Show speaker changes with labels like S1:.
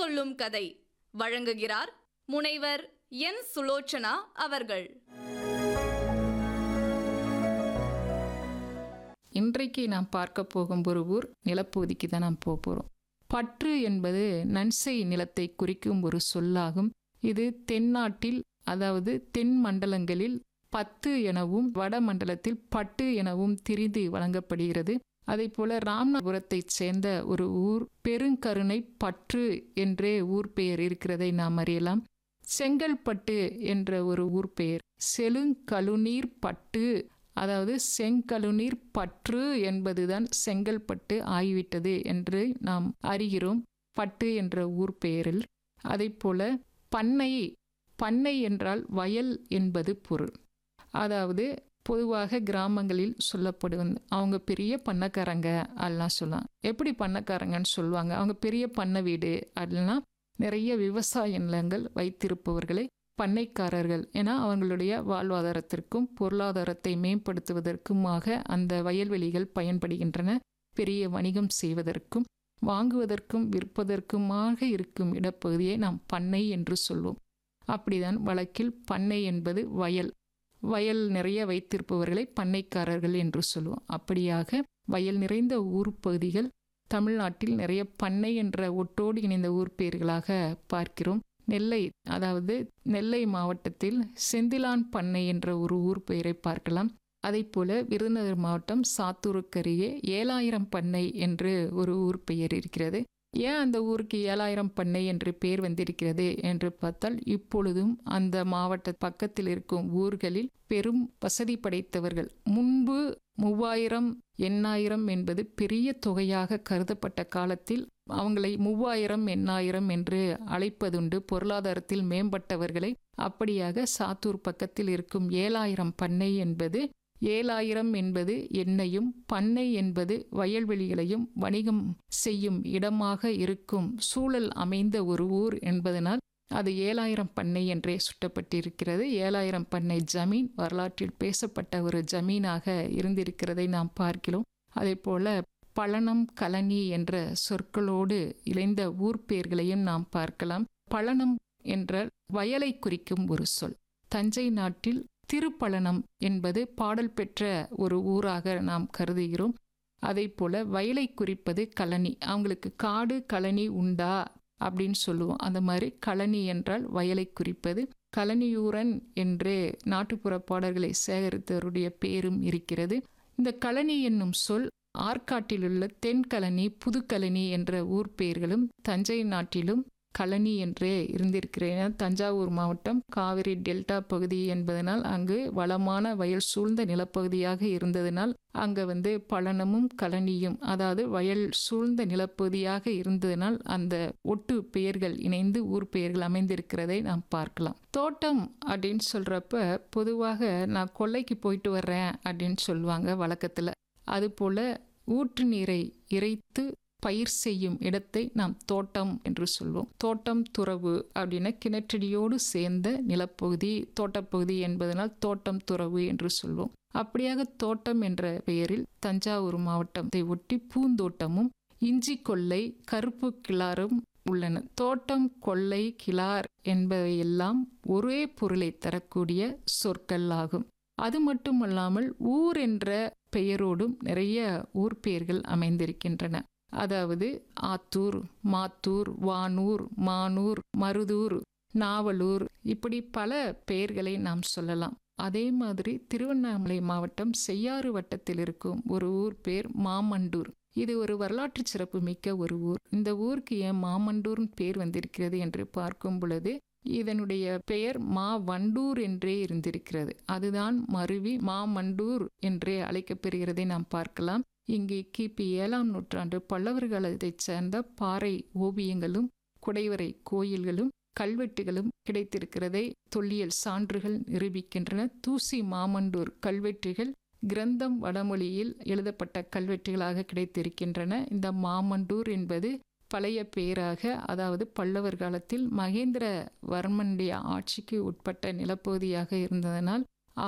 S1: சொல்லும் கதை வழங்குகிறார் முனைவர் என் சுலோச்சனா அவர்கள்
S2: இன்றைக்கு நாம் பார்க்க போகும் ஒரு ஊர் நிலப்பகுதிக்கு தான் நாம் போக போகிறோம் பற்று என்பது நன்சை நிலத்தை குறிக்கும் ஒரு சொல்லாகும் இது தென்னாட்டில் அதாவது தென் மண்டலங்களில் பத்து எனவும் வட மண்டலத்தில் பட்டு எனவும் திரிந்து வழங்கப்படுகிறது அதே போல ராமநாதபுரத்தைச் சேர்ந்த ஒரு ஊர் பெருங்கருணை பற்று என்றே ஊர் பெயர் இருக்கிறதை நாம் அறியலாம் செங்கல்பட்டு என்ற ஒரு ஊர் பெயர் செழுங்கழுநீர் பட்டு அதாவது செங்கழுநீர் பற்று என்பதுதான் செங்கல்பட்டு ஆகிவிட்டது என்று நாம் அறிகிறோம் பட்டு என்ற ஊர் பெயரில் போல பண்ணை பண்ணை என்றால் வயல் என்பது பொருள் அதாவது பொதுவாக கிராமங்களில் சொல்லப்படுவது அவங்க பெரிய பண்ணக்காரங்க அதெல்லாம் சொல்லலாம் எப்படி பண்ணக்காரங்கன்னு சொல்லுவாங்க அவங்க பெரிய பண்ணை வீடு அதெல்லாம் நிறைய விவசாய நிலங்கள் வைத்திருப்பவர்களை பண்ணைக்காரர்கள் என அவங்களுடைய வாழ்வாதாரத்திற்கும் பொருளாதாரத்தை மேம்படுத்துவதற்குமாக அந்த வயல்வெளிகள் பயன்படுகின்றன பெரிய வணிகம் செய்வதற்கும் வாங்குவதற்கும் விற்பதற்குமாக இருக்கும் இடப்பகுதியை நாம் பண்ணை என்று சொல்வோம் அப்படிதான் வழக்கில் பண்ணை என்பது வயல் வயல் நிறைய வைத்திருப்பவர்களை பண்ணைக்காரர்கள் என்று சொல்லுவோம் அப்படியாக வயல் நிறைந்த ஊர் பகுதிகள் தமிழ்நாட்டில் நிறைய பண்ணை என்ற ஒட்டோடு இணைந்த ஊர் பெயர்களாக பார்க்கிறோம் நெல்லை அதாவது நெல்லை மாவட்டத்தில் செந்திலான் பண்ணை என்ற ஒரு ஊர் பெயரை பார்க்கலாம் அதே போல விருதுநகர் மாவட்டம் சாத்தூருக்கருகே ஏழாயிரம் பண்ணை என்று ஒரு ஊர் பெயர் இருக்கிறது ஏன் அந்த ஊருக்கு ஏழாயிரம் பண்ணை என்று பெயர் வந்திருக்கிறது என்று பார்த்தால் இப்பொழுதும் அந்த மாவட்ட பக்கத்தில் இருக்கும் ஊர்களில் பெரும் வசதி படைத்தவர்கள் முன்பு மூவாயிரம் எண்ணாயிரம் என்பது பெரிய தொகையாக கருதப்பட்ட காலத்தில் அவங்களை மூவாயிரம் எண்ணாயிரம் என்று அழைப்பதுண்டு பொருளாதாரத்தில் மேம்பட்டவர்களை அப்படியாக சாத்தூர் பக்கத்தில் இருக்கும் ஏழாயிரம் பண்ணை என்பது ஏழாயிரம் என்பது எண்ணெயும் பண்ணை என்பது வயல்வெளிகளையும் வணிகம் செய்யும் இடமாக இருக்கும் சூழல் அமைந்த ஒரு ஊர் என்பதனால் அது ஏழாயிரம் பண்ணை என்றே சுட்டப்பட்டிருக்கிறது ஏழாயிரம் பண்ணை ஜமீன் வரலாற்றில் பேசப்பட்ட ஒரு ஜமீனாக இருந்திருக்கிறதை நாம் பார்க்கிறோம் அதே போல பழனம் கலனி என்ற சொற்களோடு இணைந்த ஊர் பெயர்களையும் நாம் பார்க்கலாம் பழனம் என்ற வயலை குறிக்கும் ஒரு சொல் தஞ்சை நாட்டில் திருப்பழனம் என்பது பாடல் பெற்ற ஒரு ஊராக நாம் கருதுகிறோம் அதே போல வயலை குறிப்பது கழனி அவங்களுக்கு காடு கழனி உண்டா அப்படின்னு சொல்லுவோம் அந்த மாதிரி கழனி என்றால் வயலை குறிப்பது கழனியூரன் என்றே நாட்டுப்புற பாடல்களை சேகரித்தவருடைய பேரும் இருக்கிறது இந்த கழனி என்னும் சொல் ஆற்காட்டிலுள்ள தென்கழனி புதுக்கழனி என்ற ஊர் பெயர்களும் தஞ்சை நாட்டிலும் கழனி என்றே இருந்திருக்கிறேன் தஞ்சாவூர் மாவட்டம் காவிரி டெல்டா பகுதி என்பதனால் அங்கு வளமான வயல் சூழ்ந்த நிலப்பகுதியாக இருந்ததனால் அங்கே வந்து பழனமும் கழனியும் அதாவது வயல் சூழ்ந்த நிலப்பகுதியாக இருந்ததனால் அந்த ஒட்டு பெயர்கள் இணைந்து ஊர் பெயர்கள் அமைந்திருக்கிறதை நாம் பார்க்கலாம் தோட்டம் அப்படின்னு சொல்கிறப்ப பொதுவாக நான் கொல்லைக்கு போயிட்டு வர்றேன் அப்படின்னு சொல்லுவாங்க வழக்கத்தில் அதுபோல் ஊற்று நீரை இறைத்து பயிர் செய்யும் இடத்தை நாம் தோட்டம் என்று சொல்வோம் தோட்டம் துறவு அப்படின்னா கிணற்றடியோடு சேர்ந்த நிலப்பகுதி தோட்டப்பகுதி என்பதனால் தோட்டம் துறவு என்று சொல்வோம் அப்படியாக தோட்டம் என்ற பெயரில் தஞ்சாவூர் மாவட்டத்தை ஒட்டி பூந்தோட்டமும் இஞ்சி கொல்லை கருப்பு கிளாரும் உள்ளன தோட்டம் கொல்லை கிளார் என்பவையெல்லாம் ஒரே பொருளை தரக்கூடிய சொற்கள் ஆகும் அது மட்டுமல்லாமல் ஊர் என்ற பெயரோடும் நிறைய ஊர் பெயர்கள் அமைந்திருக்கின்றன அதாவது ஆத்தூர் மாத்தூர் வானூர் மானூர் மருதூர் நாவலூர் இப்படி பல பெயர்களை நாம் சொல்லலாம் அதே மாதிரி திருவண்ணாமலை மாவட்டம் செய்யாறு வட்டத்தில் இருக்கும் ஒரு ஊர் பேர் மாமண்டூர் இது ஒரு வரலாற்று சிறப்பு மிக்க ஒரு ஊர் இந்த ஊருக்கு ஏன் மாமண்டூர்னு பேர் வந்திருக்கிறது என்று பார்க்கும் பொழுது இதனுடைய பெயர் மா வண்டூர் என்றே இருந்திருக்கிறது அதுதான் மருவி மாமண்டூர் என்றே அழைக்கப்பெறுகிறதை நாம் பார்க்கலாம் இங்கே கிபி ஏழாம் நூற்றாண்டு பல்லவர் காலத்தைச் சேர்ந்த பாறை ஓவியங்களும் குடைவரை கோயில்களும் கல்வெட்டுகளும் கிடைத்திருக்கிறதை தொல்லியல் சான்றுகள் நிரூபிக்கின்றன தூசி மாமண்டூர் கல்வெட்டுகள் கிரந்தம் வடமொழியில் எழுதப்பட்ட கல்வெட்டுகளாக கிடைத்திருக்கின்றன இந்த மாமண்டூர் என்பது பழைய பெயராக அதாவது பல்லவர் காலத்தில் மகேந்திர வர்மனுடைய ஆட்சிக்கு உட்பட்ட நிலப்பகுதியாக இருந்ததனால்